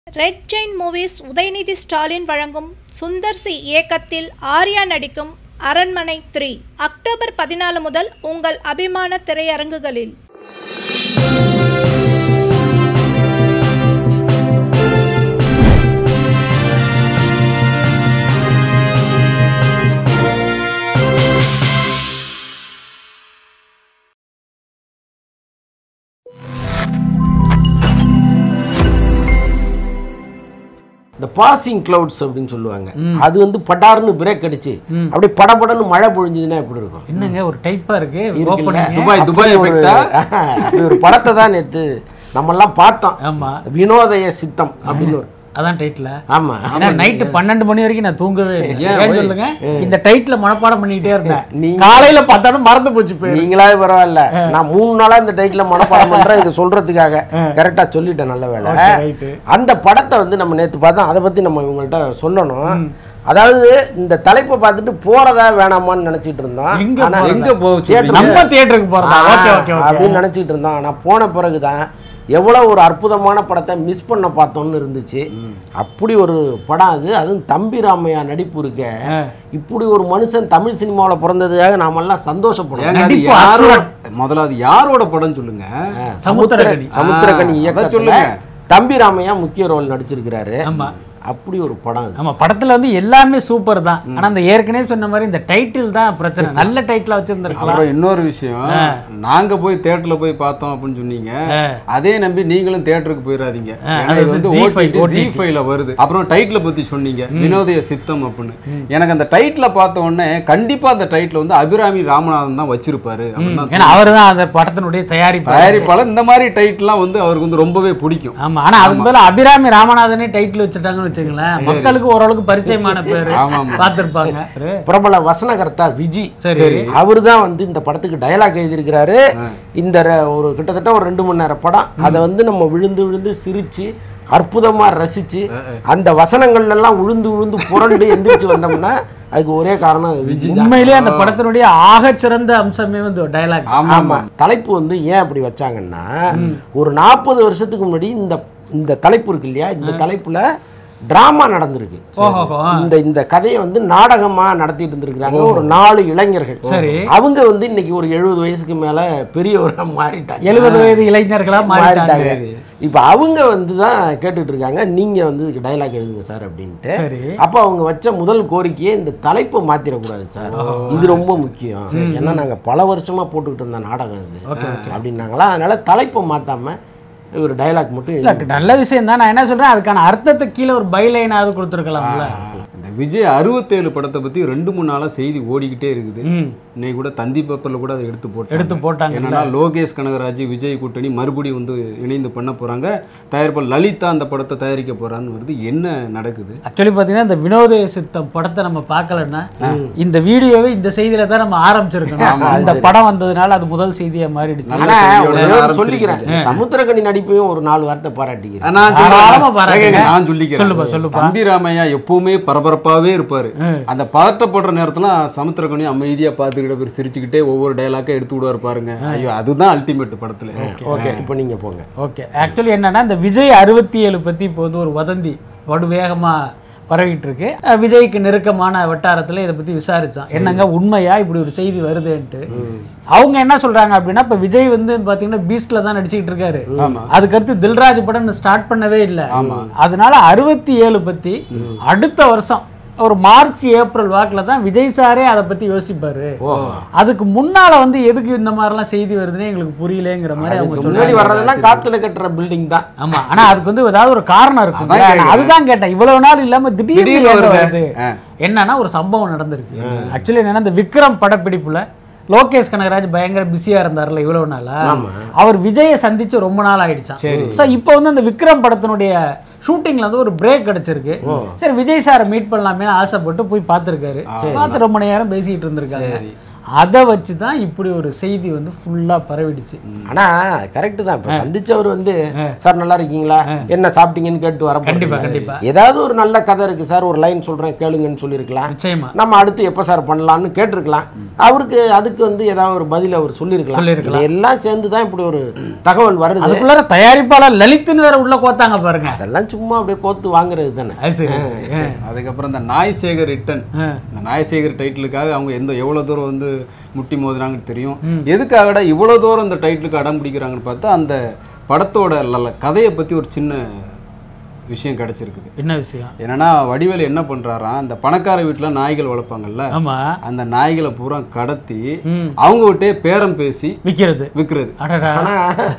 Red giant movies Udhayanidhi Stalin வழங்கும் Sundar C இயக்கத்தில் ஆர்யா நடிக்கும் அரண்மனை த்ரீ அக்டோபர் பதினாலு முதல் உங்கள் அபிமான திரையரங்குகளில் இந்த பாசிங் கிளவுட்ஸ் அப்படின்னு சொல்லுவாங்க அது வந்து படார்னு பிரேக் அடிச்சு அப்படியே படபடன்னு மழை பொழிஞ்சதுன்னா எப்படி இருக்கும் என்னங்க ஒரு டைப்பா இருக்கு இருக்குல்ல? opening. துபாய் துபாய் அப்படி ஒரு எஃபெக்டா அப்படி ஒரு படத்தை தான் நேத்து நம்ம எல்லாம் பார்த்தோம் ஆமா வினோதய சித்தம் அப்படின்னு ஒரு அதான் டைட்டில் ஆமா ஏன்னா நைட்டு பன்னெண்டு மணி வரைக்கும் நான் தூங்கவே இல்லை ஏன் ஏன் போய்? சொல்லுங்க இந்த டைட்டில் மனப்பாடம் பண்ணிட்டே இருந்தேன் நீங்க- காலையில பார்த்தாலும் மறந்து போச்சு பேரு நீங்களாவே பரவாயில்ல நான் மூணு நாளா இந்த டைட்டில் மனப்பாடம் பண்றேன் இது சொல்றதுக்காக கரெக்டா சொல்லிட்டேன் நல்ல வேலை Okay, right. அந்த படத்தை வந்து நம்ம நேத்து பார்த்தோம் அதை பத்தி நம்ம இவங்கள்ட்ட சொல்லணும் அதாவது இந்த தலைப்பை பார்த்துட்டு போறதா வேணாமான்னு நினைச்சிட்டு இருந்தோம் எங்க ஆனா போறதா? எங்க போக theatre சொல்றீங்க? நம்ம தியேட்டருக்கு போறதா ஆ, ஓகே ஓகே ஓகே அப்படின்னு நினைச்சிட்டு இருந்தோம் ஆனா போன பிறகுதான் எவ்வளவு ஒரு அற்புதமான படத்தை மிஸ் பண்ண பார்த்தோம்னு இருந்துச்சு அப்படி ஒரு படம் அது அதுவும் தம்பி ராமையா நடிப்பு இருக்க இப்படி ஒரு மனுஷன் தமிழ் சினிமாவுல பிறந்ததுக்காக நாமெல்லாம் சந்தோஷப்படுறோம் ஏங்க அது நடிப்பு யாரோட முதல்ல அது யாரோட படம் சொல்லுங்க சமுத்திரக்கனி. சமுத்திரக்கனி ஆ, இயக்கத்துல அதான் சொல்லுங்க. தம்பி ராமையா முக்கிய ரோல் நடிச்சிருக்கிறாரு ஆமா அப்படி ஒரு படம் அது ஆமா படத்துல வந்து எல்லாமே சூப்பர் தான் ஆனா அந்த ஏற்கனவே சொன்ன மாதிரி இந்த டைட்டில் தான் பிரச்சனை நல்ல டைட்டிலா வச்சிருந்திருக்கலாம் அப்புறம் இன்னொரு விஷயம் நாங்க போய் தியேட்டர்ல போய் பார்த்தோம் அப்படின்னு சொன்னீங்க அதே நம்பி நீங்களும் தியேட்டருக்கு போயிடாதீங்க ஏன்னா இது வந்து G5, ஜி ஃபைவ்ல வருது அப்புறம் டைட்டில பத்தி சொன்னீங்க வினோதய சித்தம் அப்படின்னு எனக்கு அந்த டைட்டில பார்த்த உடனே கண்டிப்பா அந்த டைட்டில் வந்து அபிராமி ராமநாதன் தான் வச்சிருப்பாரு அப்படின்னு தான் ஏன்னா அவர் தான் அந்த படத்தினுடைய தயாரிப்பு தயாரிப்பாளர் இந்த மாதிரி டைட்டில்லாம் வந்து அவருக்கு வந்து ரொம்பவே பிடிக்கும் ஆமா ஆனா அதுக்கு பதிலா அபிராமி ராமநாதனே டைட்டில் வச்சுட்டாங்கன்னு வச்சுங்களேன் மக்களுக்கு ஓரளவுக்கு பரிச்சயமான பேரு ஆமா, ஆமா. பார்த்திருப்பாங்க பிரபல வசனகர்த்தா விஜி சரி. அவர் தான் வந்து இந்த படத்துக்கு டயலாக் எழுதியிருக்கிறாரு இந்த ர- ஒரு கிட்டத்தட்ட ஒரு ரெண்டு மணி நேரம் படம் அதை வந்து நம்ம விழுந்து விழுந்து சிரிச்சு அற்புதமா ரசிச்சு அந்த வசனங்கள்ல எல்லாம் விழுந்து விழுந்து புரண்டு எந்திரிச்சு வந்தோம்னா அதுக்கு ஒரே காரணம் விஜி தான் உண்மையிலேயே அந்த படத்தினுடைய ஆகச்சிறந்த அம்சமே வந்து டயலாக் ஆமா ஆமா தலைப்பு வந்து ஏன் அப்படி வச்சாங்கன்னா ஒரு நாற்பது வருஷத்துக்கு முன்னாடி இந்த இந்த தலைப்பு இருக்கு இல்லையா இந்த தலைப்புல டிராமா நடந்திருக்கு ஓஹோஹோ இந்த இந்த கதையை வந்து நாடகமா நடத்திட்டு இருந்திருக்கிறாங்க ஒரு நாலு இளைஞர்கள் சரி. அவங்க வந்து இன்னைக்கு ஒரு எழுபது வயசுக்கு மேல பெரியவரா மாறிட்டாங்க எழுபது வயது இளைஞர்களா மாறிட்டாங்க மாறிட்டாங்க இப்ப அவங்க வந்து தான் கேட்டுட்டு இருக்காங்க நீங்க வந்து டைலாக் எழுதுங்க சார் அப்படின்ட்டு சரி அப்ப அவங்க வச்ச முதல் கோரிக்கையே இந்த தலைப்பை மாத்திரக்கூடாது சார் இது ரொம்ப முக்கியம் ஏன்னா நாங்க பல வருஷமா போட்டுக்கிட்டு இருந்த நாடகம் இது அப்படின்னாங்களா அதனால தலைப்பை மாத்தாம ஒரு டைலாக் மட்டும் இல்ல எழுதி நல்ல விஷயம் தான் நான் என்ன சொல்றேன் அதுக்கான அர்த்தத்தை கீழே ஒரு பைலைனாவது கொடுத்துருக்கலாம்ல இந்த விஜய் அறுபத்தேழு படத்தை பத்தி ரெண்டு மூணு நாளா செய்தி ஓடிக்கிட்டே இருக்குது ம் இன்னைக்கு கூட தந்தி பேப்பர்ல கூட அதை எடுத்து போட்டு எடுத்து போட்டாங்க என்னன்னா லோகேஷ் கனகராஜ் விஜய் கூட்டணி மறுபடியும் வந்து இணைந்து பண்ண போறாங்க தயாரிப்பாளர் லலிதா அந்த படத்தை தயாரிக்க போறான்னு வருது என்ன நடக்குது ஆக்சுவலி பார்த்தீங்கன்னா இந்த வினோதய சித்தம் படத்தை நம்ம பார்க்கலன்னா இந்த வீடியோவை இந்த செய்தியில தான் நம்ம ஆரம்பிச்சிருக்கணும் இந்த படம் வந்ததுனால அது முதல் செய்தியா மாறிடுச்சு ஆனா செய்தியோட ஒரே ஒரு ஆரம்பிச்சிருக்கீங்க. சொல்லிக்கிறேன் சமுத்திரக்கனி நடிப்பையும் ஒரு நாலு வார்த்தை பாராட்டிக்கிறேன் நான் தாராளமா சொல்றேன். பாருங்க. ஏங்க, நான் சொல்லிக்கிறேன் சொல்லுப்பா, சொல்லுப்பா. தம்பி ராமையா எப்பவுமே பரபரப்பாவே இருப்பாரு அந்த பதட்டப்படுற நேரத்துல சமுத்திரக்கனி அமைதியா பார்த்துக்கிட்ட பேர் சிரிச்சுக்கிட்டே ஒவ்வொரு டயலாக்கா எடுத்து விடுவார் பாருங்க ஐயோ அதுதான் அல்டிமேட் படத்துல ஓகே இப்போ நீங்க போங்க ஓகே ஆக்சுவலி என்னன்னா இந்த விஜய் அறுபத்தி ஏழு பத்தி இப்போ வந்து ஒரு வதந்தி படு வேகமா பரவிட்டு இருக்கு அஹ் விஜய்க்கு நெருக்கமான வட்டாரத்துல இதை பத்தி விசாரிச்சான் என்னங்க உண்மையா இப்படி ஒரு செய்தி வருதுன்ட்டு அவங்க என்ன சொல்றாங்க அப்படின்னா இப்ப விஜய் வந்து பாத்தீங்கன்னா பீஸ்ட்ல தான் நடிச்சுக்கிட்டு இருக்காரு அதுக்கடுத்து தில்ராஜ் படம் ஸ்டார்ட் பண்ணவே இல்லை அதனால அறுபத்தி ஏழு பத்தி அடுத்த வருஷம் ஒரு மார்ச் ஏப்ரல் வாக்குல தான் விஜய் சாரே அதை பத்தி யோசிப்பாரு அதுக்கு முன்னால வந்து எதுக்கு இந்த மாதிரிலாம் செய்தி வருதுன்னு எங்களுக்கு புரியலங்கிற மாதிரி அவங்க இதுக்கு சொல்றாங்க முன்னாடி வர்றதெல்லாம் காத்துல கட்டுற பில்டிங் தான் ஆமா ஆனா அதுக்கு வந்து ஏதாவது ஒரு காரணம் இருக்கும் அதான் கேக்குறேன். அதுதான் கேட்டேன் இவ்வளவு நாள் இல்லாம திடீர்னு திடீர்னு ஏன் வருது. வருது என்னன்னா ஒரு சம்பவம் நடந்திருக்கு ஆக்சுவலி என்னன்னா இந்த விக்ரம் படப்பிடிப்புல லோகேஷ் கனகராஜ் பயங்கர பிஸியா இருந்தார்ல இவ்வளவு நாளா அவர் விஜயை சந்திச்சு ரொம்ப நாள் ஆயிடுச்சான் சோ இப்போ வந்து அந்த விக்ரம் படத்தினுடைய ஷூட்டிங்ல வந்து ஒரு பிரேக் கிடைச்சிருக்கு சரி விஜய் சாரை மீட் பண்ணலாமே ஆசைப்பட்டு போய் பார்த்திருக்காரு பார்த்து ரொம்ப நேரம் பேசிட்டு இருந்திருக்காங்க அதை வச்சு தான் இப்படி ஒரு செய்தி வந்து ஃபுல்லா பரவிடுச்சு ஆனா கரெக்ட் தான் இப்ப சந்திச்சவர் வந்து சார் நல்லா இருக்கீங்களா என்ன சாப்பிட்டீங்கன்னு கேட்டு வர கண்டிப்பா, போறீங்க. கண்டிப்பா. ஏதாவது ஒரு நல்ல கதை இருக்கு சார் ஒரு லைன் சொல்றேன் கேளுங்கன்னு சொல்லியிருக்கலாம் நிச்சயமா நம்ம அடுத்து எப்ப சார் பண்ணலாம்னு கேட்டிருக்கலாம் அவருக்கு அதுக்கு வந்து ஏதாவது ஒரு பதில் அவர் சொல்லியிருக்கலாம் சொல்லியிருக்கலாம். எல்லாம் சேர்ந்து தான் இப்படி ஒரு தகவல் வருது அதுக்குள்ளார தயாரிப்பாளர் லலித்னு வேற உள்ள கோத்தாங்க பாருங்க அதெல்லாம் சும்மா அப்படியே கோத்து வாங்குறது தானே அது சரி ஆ. அதுக்கப்புறம் இந்த நாய் சேகர் ரிட்டன் இந்த நாய் சேகர் டைட்டிலுக்காக அவங்க எந்த எவ்வளோ தூரம் வந்து முட்டி மோதினாங்கன்னு தெரியும் எதுக்காகடா இவ்வளோ தூரம் இந்த டைட்டிலுக்கு அடம் பிடிக்கிறாங்கன்னு பார்த்தா அந்த படத்தோட லல- கதையை பற்றி ஒரு சின்ன விஷயம் கிடைச்சிருக்குது என்ன விஷயம் என்னன்னா வடிவேலு என்ன பண்றாராம் அந்த பணக்கார வீட்டுல நாய்கள் வளர்ப்பாங்கல்ல ஆமா அந்த நாய்களை பூரா கடத்தி ம். அவங்க விட்டே பேரம் பேசி விக்கிறது விற்கிறது அடடா ஆனா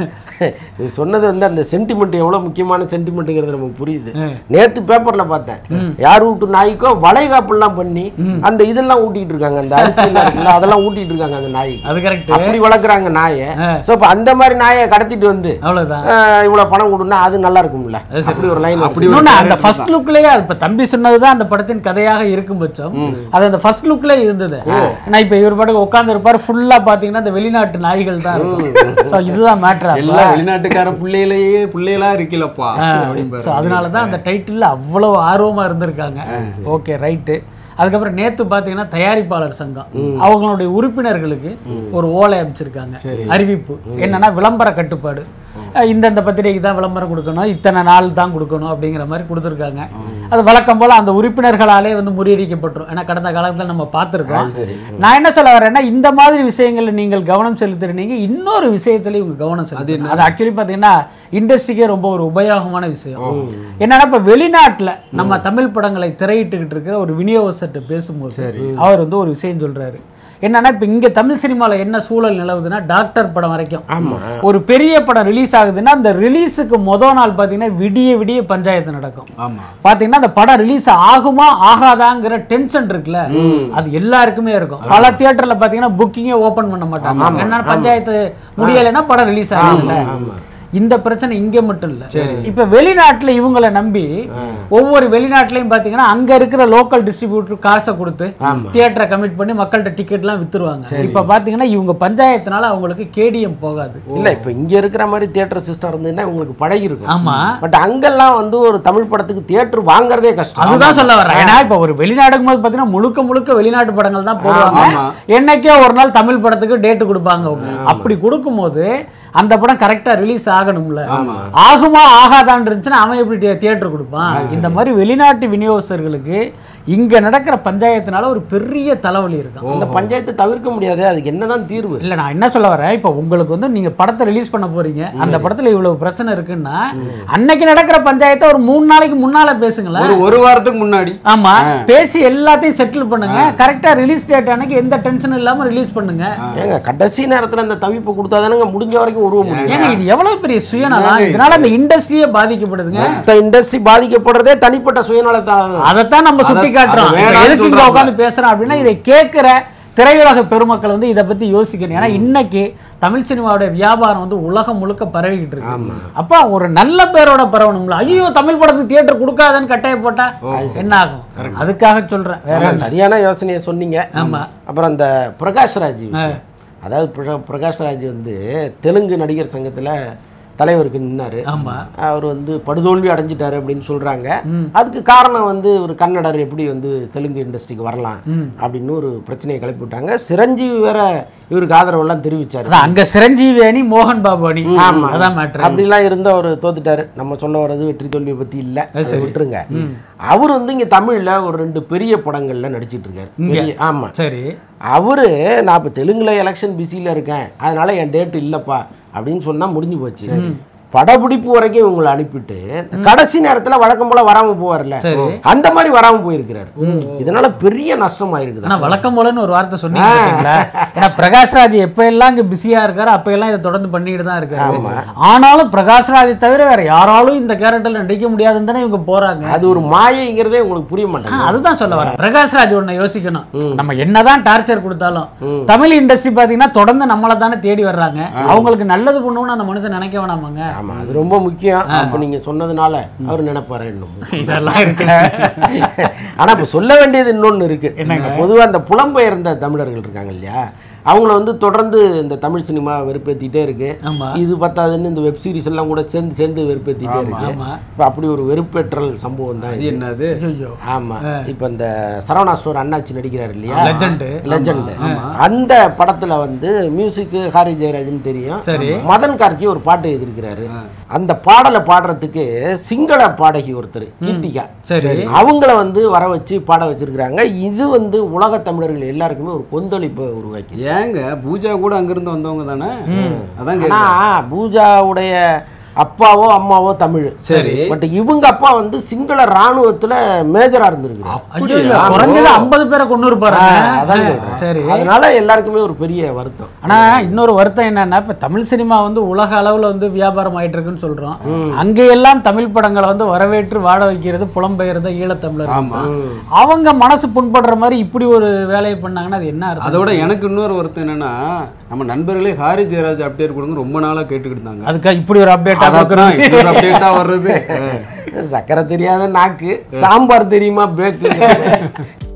இவர் சொன்னது வந்து அந்த சென்டிமெண்ட் எவ்வளவு முக்கியமான சென்டிமெண்ட்ங்கிறது நமக்கு புரியுது நேத்து பேப்பர்ல பார்த்தேன் யார் வீட்டு நாய்க்கோ வளைகாப்புலாம் பண்ணி அந்த இதெல்லாம் ஊட்டிட்டு இருக்காங்க அந்த அரிசி எல்லாம் இருக்குல்ல அதெல்லாம் ஊட்டிட்டு இருக்காங்க அந்த நாய்க்கு அது கரெக்ட் அப்படி வளர்க்குறாங்க நாயை சோ இப்ப அந்த மாதிரி நாயை கடத்திட்டு வந்து அவ்வளவுதான் ஆஹ், இவ்வளவு பணம் கொடுன்னா அது நல்லா இருக்கும்ல அப்படி ஒரு லைன் அப்படி ஒரு இன்னொன்னு அந்த character ஃபர்ஸ்ட் லுக்லயே இப்ப தம்பி சொன்னதுதான் அந்த படத்தின் கதையாக இருக்கும் பட்சம் அது அந்த ஃபர்ஸ்ட் லுக்ல இருந்தது ஏன்னா இப்ப இவர் பாட்டுக்கு உட்கார்ந்து இருப்பாரு ஃபுல்லா பாத்தீங்கன்னா இந்த வெளிநாட்டு நாய்கள் தான் இருக்கும் சோ இதுதான் மேட்ரா எல்லாம் வெளிநாட்டுக்கார பிள்ளையிலேயே பிள்ளைகளா இருக்கலப்பா அப்படிம்பாரு ஸோ அதனால தான் அந்த டைட்டில் அவ்வளவு ஆர்வமா இருந்திருக்காங்க ஓகே ரைட்டு அதுக்கப்புறம் நேத்து பார்த்தீங்கன்னா தயாரிப்பாளர் சங்கம் அவங்களுடைய உறுப்பினர்களுக்கு ஒரு ஓலை அமைச்சிருக்காங்க அறிவிப்பு என்னன்னா விளம்பர கட்டுப்பாடு அஹ் இந்தந்த பத்திரிகைக்கு தான் விளம்பரம் கொடுக்கணும் இத்தனை நாள் தான் கொடுக்கணும் அப்படிங்கிற மாதிரி கொடுத்துருக்காங்க அது வழக்கம் போல அந்த உறுப்பினர்களாலே வந்து முறியடிக்கப்பட்டுரும் ஏன்னா கடந்த காலத்தில் நம்ம பார்த்துருக்கோம் நான் என்ன சொல்ல வரேன்னா இந்த மாதிரி விஷயங்கள்ல நீங்கள் கவனம் செலுத்துறீங்க இன்னொரு விஷயத்துல இவங்க கவனம் செலுத்தணும் அது ஆக்சுவலி பார்த்தீங்கன்னா இண்டஸ்ட்ரிக்கே ரொம்ப ஒரு உபயோகமான விஷயம் என்னன்னா இப்போ வெளிநாட்டுல நம்ம தமிழ் படங்களை திரையிட்டுக்கிட்டு இருக்கிற ஒரு விநியோகஸ்தர்கிட்ட பேசும்போது அவர் வந்து ஒரு விஷயம் சொல்றாரு என்னன்னா இப்போ இங்க தமிழ் சினிமால என்ன சூழல் நிலவுதுன்னா டாக்டர் படம் வரைக்கும் ஒரு பெரிய படம் ரிலீஸ் ஆகுதுன்னா அந்த ரிலீஸுக்கு மொதல் நாள் பார்த்தீங்கன்னா விடிய விடிய பஞ்சாயத்து நடக்கும் ஆமா பாத்தீங்கன்னா அந்த படம் ரிலீஸ் ஆகுமா ஆகாதாங்கிற டென்ஷன் இருக்குல்ல அது எல்லாருக்குமே இருக்கும் பல தியேட்டர்ல பாத்தீங்கன்னா புக்கிங்கே ஓபன் பண்ண மாட்டாங்க என்னன்னா பஞ்சாயத்து முடியலைன்னா படம் ரிலீஸ் ஆகல இந்த பிரச்சனை இங்க மட்டும் இல்ல இப்ப வெளிநாட்டுல இவங்களை நம்பி ஒவ்வொரு வெளிநாட்டுலயும் பாத்தீங்கன்னா அங்க இருக்கிற லோக்கல் டிஸ்ட்ரிபியூட்டர் காசை கொடுத்து தியேட்டரை கமிட் பண்ணி மக்கள்கிட்ட டிக்கெட் எல்லாம் வித்துருவாங்க இப்ப பாத்தீங்கன்னா இவங்க பஞ்சாயத்துனால அவங்களுக்கு கேடிஎம் போகாது இல்ல இப்ப இங்க இருக்கிற மாதிரி தியேட்டர் சிஸ்டம் இருந்ததுன்னா உங்களுக்கு பழகி இருக்கும் ஆமா பட் அங்கெல்லாம் வந்து ஒரு தமிழ் படத்துக்கு தியேட்டர் வாங்குறதே கஷ்டம் அதுதான் சொல்ல வரேன் ஏன்னா இப்ப ஒரு வெளிநாடுக்கும் போது பாத்தீங்கன்னா முழுக்க முழுக்க வெளிநாட்டு படங்கள் தான் போடுவாங்க ஆமா. என்னைக்கே ஒரு நாள் தமிழ் படத்துக்கு டேட் கொடுப்பாங்க அவங்க அப்படி கொடுக்கும்போது அந்த படம் கரெக்டா ரிலீஸ் ஆகணும்ல ஆகுமா ஆகாதான்னு இருந்துச்சுன்னா அவன் எப்படி தியேட்டர் கொடுப்பான் இந்த மாதிரி வெளிநாட்டு விநியோகஸ்தர்களுக்கு இங்க நடக்கிற பஞ்சாயத்துனால ஒரு பெரிய தலைவலி இருக்கும் இந்த பஞ்சாயத்தை தவிர்க்க முடியாது அதுக்கு என்னதான் தீர்வு இல்ல நான் என்ன சொல்ல வரேன் இப்போ உங்களுக்கு வந்து நீங்க படத்தை ரிலீஸ் பண்ண போறீங்க அந்த படத்துல இவ்வளவு பிரச்சனை இருக்குன்னா அன்னைக்கு நடக்கிற பஞ்சாயத்தை ஒரு மூணு நாளைக்கு முன்னால பேசுங்களேன் ஒரு ஒரு வாரத்துக்கு முன்னாடி ஆமா பேசி எல்லாத்தையும் செட்டில் பண்ணுங்க கரெக்டா ரிலீஸ் டேட் அன்னைக்கு எந்த டென்ஷனும் இல்லாம ரிலீஸ் பண்ணுங்க ஏங்க கடைசி நேரத்துல இந்த தவிப்பு கொடுத்தாதானங்க முடிஞ்ச வரைக்கும் உருவ முடியும் ஏங்க இது எவ்வளவு பெரிய சுயநலம் இதனால அந்த இண்டஸ்ட்ரியே பாதிக்கப்படுதுங்க மொத்த இண்டஸ்ட்ரி பாதிக்கப்படுறதே தனிப்பட்ட சுயநலத்தால் அதைத்தான் நம்ம சுட்டி காட்டுறோம் அது இப்ப வேணாம்னு எதுக்கு இங்க சொல்றாங்க. உட்காந்து பேசுறோம் அப்படின்னா இதை கேட்கிற திரையுலக பெருமக்கள் வந்து இதை பத்தி யோசிக்கணும் ஏன்னா இன்னைக்கு தமிழ் சினிமாவோட வியாபாரம் வந்து உலகம் முழுக்க பரவிக்கிட்டு இருக்கு அப்ப ஒரு நல்ல பேரோட பரவணும்ல ஐயோ தமிழ் படத்துக்கு தியேட்டர் கொடுக்காதன்னு கட்டாய போட்டா என்ன ஆகும் அதுக்காக சொல்றேன் வேற ஆனா, சரியான யோசனையை சொன்னீங்க ஆமா. அப்புறம் அந்த பிரகாஷ்ராஜ் விஷயம் அதாவது பிர- பிரகாஷ்ராஜ் வந்து தெலுங்கு நடிகர் சங்கத்துல தலைவருக்கு நின்னாரு ஆமா அவர் வந்து படுதோல்வி அடைஞ்சிட்டாரு அப்படின்னு சொல்றாங்க அதுக்கு காரணம் வந்து ஒரு கன்னடர் எப்படி வந்து தெலுங்கு இண்டஸ்ட்ரிக்கு வரலாம் அப்படின்னு ஒரு பிரச்சனையை கிளப்பி விட்டாங்க சிரஞ்சீவி வேற இவருக்கு ஆதரவு எல்லாம் தெரிவிச்சாரு அதான் அங்க சிரஞ்சீவி அணி மோகன் பாபு அணி அதான் மேட்ரு அப்படிலாம் இருந்து அவர் தோத்துட்டாரு நம்ம சொல்ல வர்றது வெற்றி தோல்வியை பத்தி இல்ல அதை விட்டுருங்க அவர் வந்து இங்க தமிழ்ல ஒரு ரெண்டு பெரிய படங்கள்ல நடிச்சிட்டு இருக்காரு பெரிய- ஆமா சரி அவரு நான் இப்போ தெலுங்குல எலெக்ஷன் பிஸியில் இருக்கேன் அதனால என் டேட் இல்லைப்பா அப்படின்னு சொன்னா முடிஞ்சு போச்சு படப்பிடிப்பு வரைக்கும் இவங்களை அனுப்பிட்டு கடைசி நேரத்துல வழக்கம் போல வராம போவார்ல அந்த மாதிரி வராம போயிருக்கிறாரு இதனால பெரிய நஷ்டம் ஆயிருக்குது ஆனா வழக்கம் போலன்னு ஒரு வார்த்தை சொன்னீங்க பாத்தீங்களா? ஏன்னா பிரகாஷ்ராஜ் எப்ப எல்லாம் இங்க பிஸியா இருக்காரு அப்ப எல்லாம் இதை தொடர்ந்து பண்ணிட்டு தான் இருக்காரு ஆனாலும் பிரகாஷ்ராஜை தவிர வேற யாராலும் இந்த கேரக்டர்ல நடிக்க முடியாதுன்னு தானே இவங்க போறாங்க அது ஒரு மாயைங்கிறதே உங்களுக்கு புரிய ஆ, மாட்டேங்குது அதுதான் சொல்ல வரேன் பிரகாஷ்ராஜ் ஒண்ணு யோசிக்கணும் நம்ம என்னதான் டார்ச்சர் கொடுத்தாலும் தமிழ் இண்டஸ்ட்ரி பாத்தீங்கன்னா தொடர்ந்து நம்மளை தானே தேடி வர்றாங்க அவங்களுக்கு நல்லது பண்ணணும்னு அந்த மனுஷன் நினைக்க வேணாமாங்க ஆமா அது ரொம்ப முக்கியம் அப்ப நீங்க சொன்னதுனால அவர் நினைப்பாரு இன்னும் இதெல்லாம் இருக்கு ஆனா இப்ப சொல்ல வேண்டியது இன்னொன்னு இருக்கு பொதுவா இந்த புலம்பெயர்ந்த தமிழர்கள் இருக்காங்க இல்லையா அவங்கள வந்து தொடர்ந்து இந்த தமிழ் சினிமா வெறுப்பேத்திட்டே இருக்கு ஆமா இது பத்தாதுன்னு இந்த வெப் சீரிஸ் எல்லாம் கூட சேர்ந்து சேர்ந்து வெறுப்பேத்திட்டே இருக்கு ஆமா. இப்ப அப்படி ஒரு வெறுப்பேற்றல் சம்பவம் தான் அது இது. என்னது ஐயோ ஆமா இப்ப இந்த சரவணா ஸ்டோர் அண்ணாச்சி நடிக்கிறார் இல்லையா லெஜண்ட் லெஜண்ட் அந்த படத்துல வந்து மியூசிக் ஹாரி ஜெயராஜன் தெரியும் சரி. மதன் கார்கி ஒரு பாட்டு எழுதியிருக்கிறாரு அந்த பாடலை பாடுறதுக்கு சிங்கள பாடகி ஒருத்தர் கீர்த்திகா சரி அவங்கள வந்து வர வச்சு பாட வச்சிருக்கிறாங்க இது வந்து உலக தமிழர்கள் எல்லாருக்குமே ஒரு கொந்தளிப்பை உருவாக்கி ஏங்க பூஜா கூட அங்கிருந்து வந்தவங்க தானே அதான் ஆனா பூஜாவுடைய அப்பாவோ அம்மாவோ தமிழ் சரி. பட் இவங்க அப்பா வந்து சிங்கள ராணுவத்துல மேஜரா இருந்திருக்கிறார் ஐயோ குறைஞ்சது ஐம்பது பேரை கொண்டு இருப்பாரு அதான் சொல்றேன். சரி அதனால எல்லாருக்குமே ஒரு பெரிய வருத்தம் ஆனா இன்னொரு வருத்தம் என்னன்னா இப்ப தமிழ் சினிமா வந்து உலக அளவுல வந்து வியாபாரம் ஆயிட்டு இருக்குன்னு சொல்றோம் அங்க எல்லாம் தமிழ் படங்களை வந்து வரவேற்று வாட வைக்கிறது புலம்பெயர்ந்த ஈழத்தமிழர் ஆமா அவங்க மனசு புண்படுற மாதிரி இப்படி ஒரு வேலையை பண்ணாங்கன்னா அது என்ன அர்த்தம் அதோட எனக்கு இன்னொரு வருத்தம் என்னன்னா நம்ம நண்பர்களே ஹாரி ஜெயராஜ் அப்டேட் கொடுங்க ரொம்ப நாளா கேட்டுக்கிட்டு இருந்தாங்க அதுக்கு இப்படி ஒரு அப்டேட் அதான் இன்னொரு அப்டேட்டா வர்றது சக்கரை தெரியாத நாக்கு சாம்பார் தெரியுமா பேக்கு